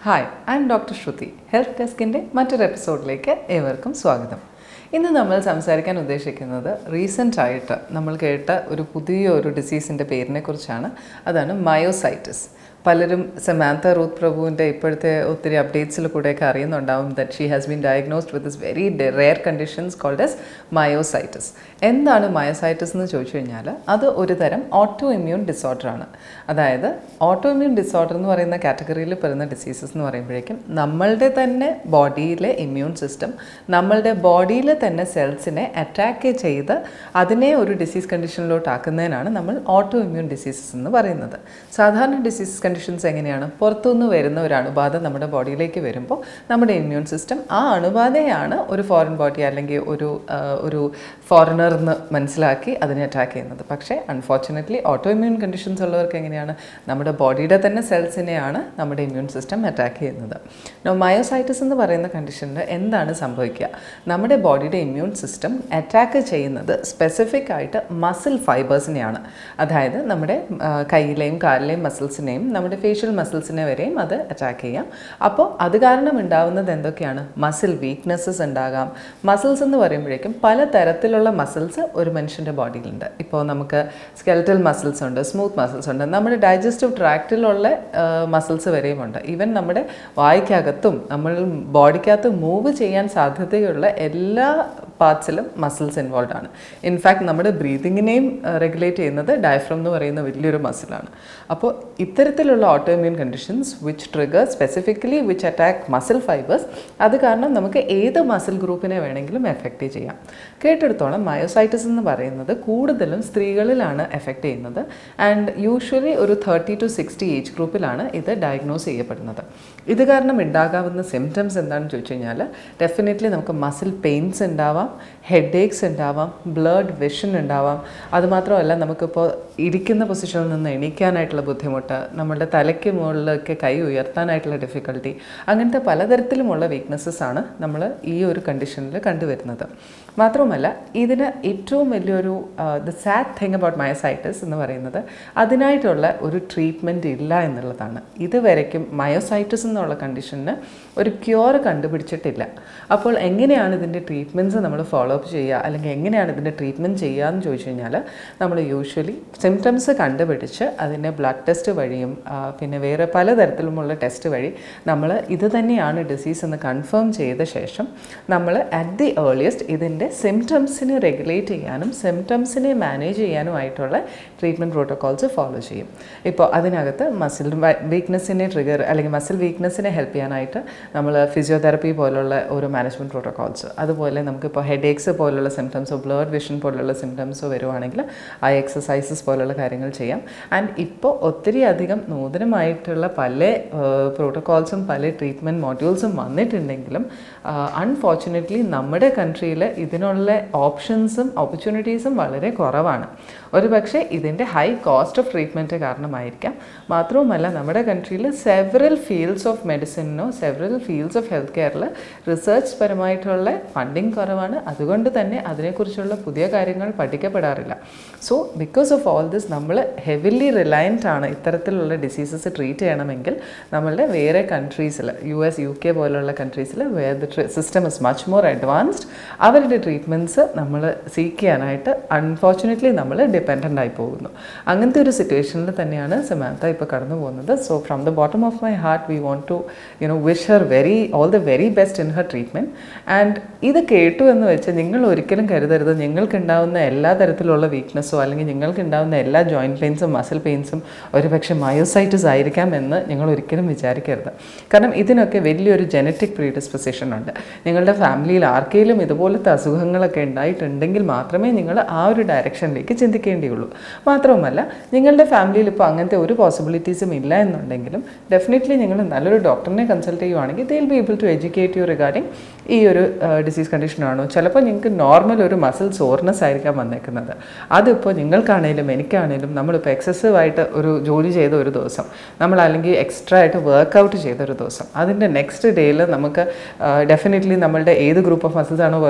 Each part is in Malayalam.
hi I am doctor Shruti health ഡെസ്കിൻ്റെ മറ്റൊരു എപ്പിസോഡിലേക്ക് ഏവർക്കും സ്വാഗതം ഇന്ന് നമ്മൾ സംസാരിക്കാൻ ഉദ്ദേശിക്കുന്നത് റീസെൻ്റ് ആയിട്ട് നമ്മൾ കേട്ട ഒരു പുതിയ ഒരു ഡിസീസിൻ്റെ പേരിനെ കുറിച്ചാണ് അതാണ് മയോസൈറ്റിസ് പലരും സമാന്ത റൂത്ത് പ്രഭുവിൻ്റെ ഇപ്പോഴത്തെ ഒത്തിരി അപ്ഡേറ്റ്സിൽ കൂടെയൊക്കെ അറിയുന്നുണ്ടാവും that she has been diagnosed with this very rare conditions called as myositis എന്താണ് മയോസൈറ്റിസ് എന്ന് ചോദിച്ചു കഴിഞ്ഞാൽ അത് ഒരു തരം ഓട്ടോ ഇമ്മ്യൂൺ ഡിസോർഡറാണ് അതായത് ഓട്ടോ ഇമ്മ്യൂൺ ഡിസോർഡർ എന്ന് പറയുന്ന കാറ്റഗറിയിൽ പെടുന്ന ഡിസീസസ് എന്ന് പറയുമ്പോഴേക്കും നമ്മളുടെ തന്നെ ബോഡിയിലെ ഇമ്മ്യൂൺ സിസ്റ്റം നമ്മളുടെ ബോഡിയിലെ തന്നെ സെൽസിനെ അറ്റാക്ക് ചെയ്ത് അതിനെ ഒരു ഡിസീസ് കണ്ടീഷനിലോട്ട് ആക്കുന്നതിനാണ് നമ്മൾ ഓട്ടോ ഇമ്മ്യൂൺ ഡിസീസസ് എന്ന് പറയുന്നത് സാധാരണ ഡിസീസ് കണ്ടീഷൻസ് എങ്ങനെയാണ് പുറത്തുനിന്ന് വരുന്ന ഒരു അണുബാധ നമ്മുടെ ബോഡിയിലേക്ക് വരുമ്പോൾ നമ്മുടെ ഇമ്മ്യൂൺ സിസ്റ്റം ആ അണുബാധയാണ് ഒരു ഫോറിൻ ബോഡി അല്ലെങ്കിൽ ഒരു ആ, ഒരു ഫോറിനർ എന്ന് മനസ്സിലാക്കി അതിനെ അറ്റാക്ക് ചെയ്യുന്നത് പക്ഷേ അൺഫോർച്ചുനേറ്റ്ലി ഓട്ടോ ഇമ്മ്യൂൺ കണ്ടീഷൻസ് ഉള്ളവർക്ക് എങ്ങനെയാണ് നമ്മുടെ ബോഡിയുടെ തന്നെ സെൽസിനെയാണ് നമ്മുടെ ഇമ്മ്യൂൺ സിസ്റ്റം അറ്റാക്ക് ചെയ്യുന്നത് നോ മയോസൈറ്റിസ് എന്ന് പറയുന്ന കണ്ടീഷനിൽ എന്താണ് സംഭവിക്കുക നമ്മുടെ ബോഡിയുടെ ഇമ്മ്യൂൺ സിസ്റ്റം അറ്റാക്ക് ചെയ്യുന്നത് സ്പെസിഫിക് ആയിട്ട് മസിൽ ഫൈബേഴ്സിനെയാണ് അതായത് നമ്മുടെ ആ, കയ്യിലെയും കാലിലെയും മസിൽസിനെയും നമ്മുടെ ഫേഷ്യൽ മസിൽസിനെ വരെയും അത് അറ്റാക്ക് ചെയ്യാം അപ്പോൾ അത് കാരണം ഉണ്ടാവുന്നത് എന്തൊക്കെയാണ് മസിൽ വീക്ക്നെസ്സസ് ഉണ്ടാകാം മസിൽസ് എന്ന് പറയുമ്പോഴേക്കും പല തരത്തിലുള്ള മസിൽസ് ഒരു മനുഷ്യൻ്റെ ബോഡിയിലുണ്ട് ഇപ്പോൾ നമുക്ക് സ്കെൽറ്റൽ മസിൽസ് ഉണ്ട് സ്മൂത്ത് മസിൽസ് ഉണ്ട് നമ്മുടെ ഡൈജസ്റ്റീവ് ട്രാക്റ്റിലുള്ള മസിൽസ് വരെയും ഉണ്ട് ഈവൻ നമ്മുടെ വായ്ക്കകത്തും നമ്മൾ ബോഡിക്കകത്ത് മൂവ് ചെയ്യാൻ സാധ്യതയുള്ള എല്ലാ പാർട്സിലും മസിൽസ് ഇൻവോൾവ് ആണ് ഇൻഫാക്ട് നമ്മുടെ ബ്രീതിങ്ങിനെയും റെഗുലേറ്റ് ചെയ്യുന്നത് ഡയഫ്രം എന്ന് പറയുന്ന വലിയൊരു മസിലാണ് അപ്പോൾ ഇത്തരത്തിലുള്ള autoimmune conditions which trigger specifically which attack muscle fibres അത് കാരണം നമുക്ക് ഏത് മസിൽ ഗ്രൂപ്പിനെ വേണമെങ്കിലും എഫക്റ്റ് ചെയ്യാം കേട്ടെടുത്തോളം മയോസൈറ്റിസ് എന്ന് പറയുന്നത് കൂടുതലും സ്ത്രീകളിലാണ് എഫക്റ്റ് ചെയ്യുന്നത് ആൻഡ് യൂഷ്വലി ഒരു തേർട്ടി ടു സിക്സ്റ്റി ഏജ് ഗ്രൂപ്പിലാണ് ഇത് ഡയഗ്നോസ് ചെയ്യപ്പെടുന്നത് ഇത് കാരണം ഉണ്ടാകാവുന്ന സിംറ്റംസ് എന്താണെന്ന് ചോദിച്ചു കഴിഞ്ഞാൽ ഡെഫിനറ്റ്ലി നമുക്ക് മസിൽ പെയിൻസ് ഉണ്ടാവാം ഹെഡ് ഏക്സ് ഉണ്ടാവാം ബ്ലഡ് വിഷൻ ഉണ്ടാവാം അതുമാത്രമല്ല നമുക്കിപ്പോൾ ഇരിക്കുന്ന പൊസിഷനിൽ നിന്ന് എണീക്കാനായിട്ടുള്ള ബുദ്ധിമുട്ട് നമ്മുടെ തലയ്ക്ക് മുകളിലൊക്കെ കൈ ഉയർത്താനായിട്ടുള്ള ഡിഫിക്കൽട്ടി അങ്ങനത്തെ പലതരത്തിലുമുള്ള വീക്ക്നെസ്സസ് ആണ് നമ്മൾ ഈ ഒരു കണ്ടീഷനിൽ കണ്ടുവരുന്നത് മാത്രവുമല്ല ഇതിന് ഏറ്റവും വലിയൊരു the sad thing about myositis എന്ന് പറയുന്നത് അതിനായിട്ടുള്ള ഒരു ട്രീറ്റ്മെൻറ്റ് ഇല്ല എന്നുള്ളതാണ് ഇതുവരയ്ക്കും മയോസൈറ്റിസ് എന്നുള്ള കണ്ടീഷന് ഒരു ക്യൂർ കണ്ടുപിടിച്ചിട്ടില്ല അപ്പോൾ എങ്ങനെയാണ് ഇതിൻ്റെ ട്രീറ്റ്മെൻറ്റ്സ് നമ്മൾ ഫോളോ അപ്പ് ചെയ്യുക അല്ലെങ്കിൽ എങ്ങനെയാണ് ഇതിൻ്റെ ട്രീറ്റ്മെൻറ്റ് ചെയ്യുക എന്ന് ചോദിച്ചു കഴിഞ്ഞാൽ നമ്മൾ യൂഷ്വലി സിംറ്റംസ് കണ്ടുപിടിച്ച് അതിനെ ബ്ലഡ് ടെസ്റ്റ് വഴിയും ആ, പിന്നെ വേറെ പലതരത്തിലുമുള്ള ടെസ്റ്റ് വഴി നമ്മൾ ഇത് തന്നെയാണ് ഡിസീസ് എന്ന് കൺഫേം ചെയ്ത ശേഷം നമ്മൾ അറ്റ് ദി ഏർലിയസ്റ്റ് ഇതിൻ്റെ സിംറ്റംസിനെ റെഗുലേറ്റ് ചെയ്യാനും സിംറ്റംസിനെ മാനേജ് ചെയ്യാനുമായിട്ടുള്ള ട്രീറ്റ്മെൻറ്റ് പ്രോട്ടോകോൾസ് ഫോളോ ചെയ്യും ഇപ്പോൾ അതിനകത്ത് മസിൽ വീക്ക്നെസ്സിനെ ട്രിഗർ അല്ലെങ്കിൽ മസിൽ വീക്ക്നെസ്സിനെ ഹെൽപ്പ് ചെയ്യാനായിട്ട് നമ്മൾ ഫിസിയോതെറപ്പി പോലുള്ള ഒരു മാനേജ്മെൻറ്റ് പ്രോട്ടോകോൾസ് അതുപോലെ നമുക്കിപ്പോൾ ഹെഡ് ഏക്സ് പോലുള്ള സിംറ്റംസോ ബ്ലഡ് വിഷൻ പോലുള്ള സിംറ്റംസോ വരുവാണെങ്കിൽ ആ എക്സസൈസസ് പോലുള്ള കാര്യങ്ങൾ ചെയ്യാം ആൻഡ് ഇപ്പോൾ ഒത്തിരി അധികം നൂതനമായിട്ടുള്ള പല പ്രോട്ടോകോൾസും പല ട്രീറ്റ്മെൻറ്റ് മോഡ്യൂൾസും വന്നിട്ടുണ്ടെങ്കിലും അൺഫോർച്ചുനേറ്റ്ലി നമ്മുടെ കൺട്രിയിൽ ഇതിനുള്ള ഓപ്ഷൻസും ഓപ്പർച്യൂണിറ്റീസും വളരെ കുറവാണ് ഒരു പക്ഷേ ഇതിൻ്റെ ഹൈ കോസ്റ്റ് ഓഫ് ട്രീറ്റ്മെൻറ്റ് കാരണമായിരിക്കാം മാത്രവുമല്ല നമ്മുടെ കൺട്രിയിൽ സെവറൽ ഫീൽഡ്സ് ഓഫ് മെഡിസിനോ സെവറൽ ഫീൽഡ്സ് ഓഫ് ഹെൽത്ത് കെയറിൽ റിസർച്ച് പരമായിട്ടുള്ള ഫണ്ടിങ് കുറവാണ് അതുകൊണ്ട് തന്നെ അതിനെക്കുറിച്ചുള്ള പുതിയ കാര്യങ്ങൾ പഠിക്കപ്പെടാറില്ല so because of all this നമ്മൾ ഹെവിലി റിലയൻറ്റ് ആണ് ഇത്തരത്തിലുള്ള ഡിസീസസ് ട്രീറ്റ് ചെയ്യണമെങ്കിൽ നമ്മളുടെ വേറെ കൺട്രീസിൽ യു എസ് യു കെ പോലുള്ള കൺട്രീസിൽ where the system is much more advanced അവരുടെ ട്രീറ്റ്മെൻറ്റ്സ് നമ്മൾ സീക്ക് ചെയ്യാനായിട്ട് അൺഫോർച്ചുനേറ്റ്ലി നമ്മൾ ഡിപ്പെൻഡൻ്റ് ആയി പോകുന്നു അങ്ങനത്തെ ഒരു സിറ്റുവേഷനിൽ തന്നെയാണ് സമാന്ത ഇപ്പോൾ കടന്നു പോകുന്നത് so from the bottom of my heart we want to you know wish her very all the very best in her treatment and ഇത് കേട്ടു എന്ന് വെച്ച് നിങ്ങൾ ഒരിക്കലും കരുതരുത് നിങ്ങൾക്കുണ്ടാവുന്ന എല്ലാ തരത്തിലുള്ള വീക്ക്നെസ്സോ അല്ലെങ്കിൽ നിങ്ങൾക്കുണ്ടാവുന്ന എല്ലാ ജോയിൻറ്റ് പെയിൻസും മസിൽ പെയിൻസും ഒരുപക്ഷെ മയോസൈറ്റിസ് ആയിരിക്കാം എന്ന് നിങ്ങൾ ഒരിക്കലും വിചാരിക്കരുത് കാരണം ഇതിനൊക്കെ വലിയൊരു ജനറ്റിക് പ്രീഡിസ്പൊസിഷൻ ഉണ്ട് നിങ്ങളുടെ ഫാമിലിയിൽ ആർക്കെങ്കിലും ഇതുപോലത്തെ അസുഖങ്ങളൊക്കെ ഉണ്ടായിട്ടുണ്ടെങ്കിൽ മാത്രമേ നിങ്ങൾ ആ ഒരു ഡയറക്ഷനിലേക്ക് ചിന്തിക്കേണ്ടിയുള്ളൂ മാത്രവുമല്ല നിങ്ങളുടെ ഫാമിലിയിൽ ഇപ്പോൾ അങ്ങനത്തെ ഒരു പോസിബിലിറ്റീസും ഇല്ല എന്നുണ്ടെങ്കിലും ഡെഫിനറ്റ്ലി നിങ്ങൾ നല്ലൊരു ഡോക്ടറിനെ കൺസൾട്ട് ചെയ്യുവാണെങ്കിൽ they will be able to educate you regarding ഈ ഒരു ഡിസീസ് കണ്ടീഷനാണോ ചിലപ്പോൾ നിങ്ങൾക്ക് നോർമൽ ഒരു മസിൽ സോർനെസ് ആയിരിക്കാം വന്നേക്കുന്നത് അതിപ്പോൾ നിങ്ങൾക്കാണേലും എനിക്കാണേലും നമ്മളിപ്പോൾ എക്സസീവ് ആയിട്ട് ഒരു ജോലി ചെയ്ത ഒരു ദിവസം നമ്മൾ അല്ലെങ്കിൽ എക്സ്ട്രാ ആയിട്ട് വർക്കൗട്ട് ചെയ്ത ഒരു ദിവസം അതിൻ്റെ നെക്സ്റ്റ് ഡേയിൽ നമുക്ക് ഡെഫിനറ്റ്ലി നമ്മളുടെ ഏത് ഗ്രൂപ്പ് ഓഫ് മസിൽസ് ആണോ വർക്കൗട്ട് ചെയ്തത്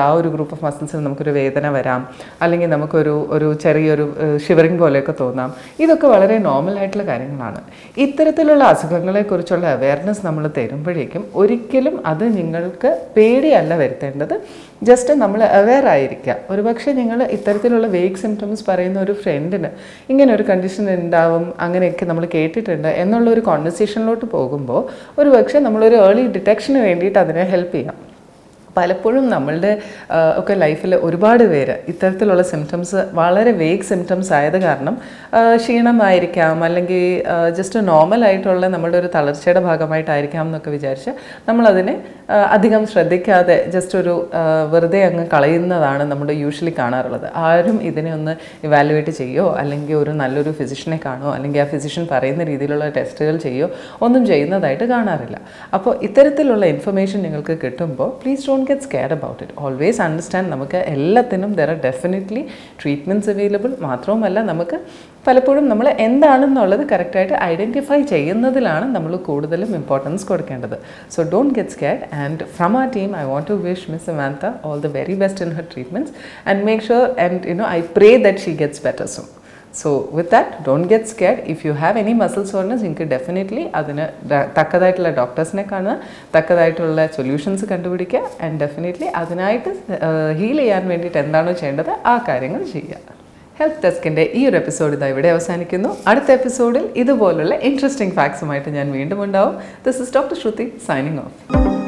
ആ ഒരു ഗ്രൂപ്പ് ഓഫ് മസിൽസിൽ നമുക്കൊരു വേദന വരാം അല്ലെങ്കിൽ നമുക്കൊരു ഒരു ചെറിയൊരു ഷിവറിങ് പോലെയൊക്കെ തോന്നാം ഇതൊക്കെ വളരെ നോർമൽ ആയിട്ടുള്ള കാര്യങ്ങളാണ് ഇത്തരത്തിലുള്ള അസുഖങ്ങളെക്കുറിച്ചുള്ള അവയർനെസ് നമ്മൾ തരുമ്പോഴേക്കും ഒരിക്കലും അത് നിങ്ങൾക്ക് പേടിയല്ല വരുത്തേണ്ടത് ജസ്റ്റ് നമ്മൾ അവെയർ ആയിരിക്കുക ഒരുപക്ഷെ നിങ്ങൾ ഇത്തരത്തിലുള്ള വേഗ് സിംറ്റംസ് പറയുന്ന ഒരു ഫ്രണ്ടിന് ഇങ്ങനെ ഒരു കണ്ടീഷൻ ഉണ്ടാവും അങ്ങനെയൊക്കെ നമ്മൾ കേട്ടിട്ടുണ്ട് എന്നുള്ള ഒരു കോൺവെർസേഷനിലോട്ട് പോകുമ്പോൾ ഒരുപക്ഷെ നമ്മളൊരു ഏർലി ഡിറ്റക്ഷന് വേണ്ടിയിട്ട് അതിനെ ഹെൽപ്പ് ചെയ്യാം പലപ്പോഴും നമ്മളുടെ ആ, ഒക്കെ ലൈഫിൽ ഒരുപാട് പേര് ഇത്തരത്തിലുള്ള സിംറ്റംസ് വളരെ വേഗ് സിംറ്റംസ് ആയത് കാരണം ആ, ക്ഷീണമായിരിക്കാം അല്ലെങ്കിൽ ജസ്റ്റ് നോർമൽ ആയിട്ടുള്ള നമ്മുടെ ഒരു തളർച്ചയുടെ ഭാഗമായിട്ടായിരിക്കാം എന്നൊക്കെ വിചാരിച്ച് നമ്മളതിനെ ആ, അധികം ശ്രദ്ധിക്കാതെ ജസ്റ്റ് ഒരു ആ, വെറുതെ അങ്ങ് കളയുന്നതാണ് നമ്മൾ യൂഷ്വലി കാണാറുള്ളത് ആരും ഇതിനെ ഒന്ന് ഇവാലുവേറ്റ് ചെയ്യോ അല്ലെങ്കിൽ ഒരു നല്ലൊരു ഫിസിഷ്യനെ കാണോ അല്ലെങ്കിൽ ആ ഫിസിഷ്യൻ പറയുന്ന രീതിയിലുള്ള ടെസ്റ്റുകൾ ചെയ്യോ ഒന്നും ചെയ്യുന്നതായിട്ട് കാണാറില്ല അപ്പോൾ ഇത്തരത്തിലുള്ള ഇൻഫർമേഷൻ നിങ്ങൾക്ക് കിട്ടുമ്പോൾ please don't get scared about it always understand നമുക്ക് എല്ലാത്തിനും there are definitely treatments available മാത്രവുമല്ല നമുക്ക് പലപ്പോഴും നമ്മൾ എന്താണെന്നുള്ളത് കറക്റ്റായിട്ട് ഐഡൻറ്റിഫൈ ചെയ്യുന്നതിലാണ് നമ്മൾ കൂടുതലും ഇമ്പോർട്ടൻസ് കൊടുക്കേണ്ടത് so don't get scared and from ആ team I want to wish miss Samantha all the very best in her treatments and make sure and you know I pray that she gets better so so with that don't get scared if you have any muscle soreness നിങ്ങൾക്ക് ഡെഫിനറ്റ്ലി അതിന് ഡ- തക്കതായിട്ടുള്ള ഡോക്ടേഴ്സിനെ കാണുക തക്കതായിട്ടുള്ള സൊല്യൂഷൻസ് കണ്ടുപിടിക്കുക ആൻഡ് ഡെഫിനറ്റ്ലി അതിനായിട്ട് ഹീൽ ചെയ്യാൻ വേണ്ടിയിട്ട് എന്താണോ ചെയ്യേണ്ടത് ആ കാര്യങ്ങൾ ചെയ്യുക ഹെൽത്ത് ഡെസ്കിൻ്റെ ഈ ഒരു എപ്പിസോഡ് ഇതാ ഇവിടെ അവസാനിക്കുന്നു അടുത്ത എപ്പിസോഡിൽ ഇതുപോലുള്ള ഇൻട്രസ്റ്റിംഗ് ഫാക്ട്സുമായിട്ട് ഞാൻ വീണ്ടും ഉണ്ടാവും this is doctor Shruti signing of